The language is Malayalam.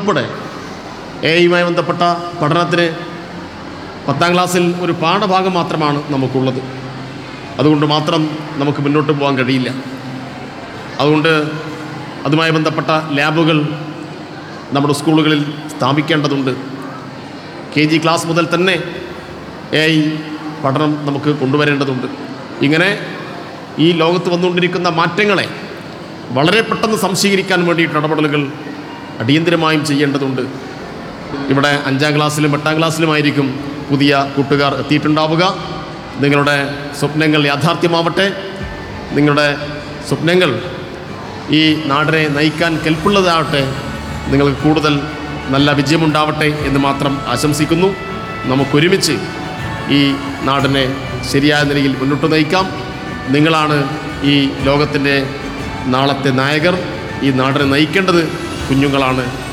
ഉൾപ്പെടെ എ ഐയുമായി ബന്ധപ്പെട്ട പഠനത്തിന് പത്താം ക്ലാസ്സിൽ ഒരു പാഠഭാഗം മാത്രമാണ് നമുക്കുള്ളത് അതുകൊണ്ട് മാത്രം നമുക്ക് മുന്നോട്ട് പോകാൻ കഴിയില്ല അതുകൊണ്ട് അതുമായി ബന്ധപ്പെട്ട ലാബുകൾ നമ്മുടെ സ്കൂളുകളിൽ സ്ഥാപിക്കേണ്ടതുണ്ട് കെ ജി ക്ലാസ് മുതൽ തന്നെ എ ഐ പഠനം നമുക്ക് കൊണ്ടുവരേണ്ടതുണ്ട് ഇങ്ങനെ ഈ ലോകത്ത് വന്നുകൊണ്ടിരിക്കുന്ന മാറ്റങ്ങളെ വളരെ പെട്ടെന്ന് സംശീകരിക്കാൻ വേണ്ടിയിട്ട് ഇടപെടലുകൾ അടിയന്തിരമായും ചെയ്യേണ്ടതുണ്ട് ഇവിടെ അഞ്ചാം ക്ലാസ്സിലും എട്ടാം ക്ലാസ്സിലുമായിരിക്കും പുതിയ കൂട്ടുകാർ എത്തിയിട്ടുണ്ടാവുക നിങ്ങളുടെ സ്വപ്നങ്ങൾ യാഥാർത്ഥ്യമാവട്ടെ നിങ്ങളുടെ സ്വപ്നങ്ങൾ ഈ നാടിനെ നയിക്കാൻ കെൽപ്പുള്ളതാവട്ടെ നിങ്ങൾക്ക് കൂടുതൽ നല്ല വിജയമുണ്ടാവട്ടെ എന്ന് മാത്രം ആശംസിക്കുന്നു നമുക്കൊരുമിച്ച് ഈ നാടിനെ ശരിയായ നിലയിൽ മുന്നോട്ട് നയിക്കാം നിങ്ങളാണ് ഈ ലോകത്തിൻ്റെ നാളത്തെ നായകർ ഈ നാടിനെ നയിക്കേണ്ടത് കുഞ്ഞുങ്ങളാണ്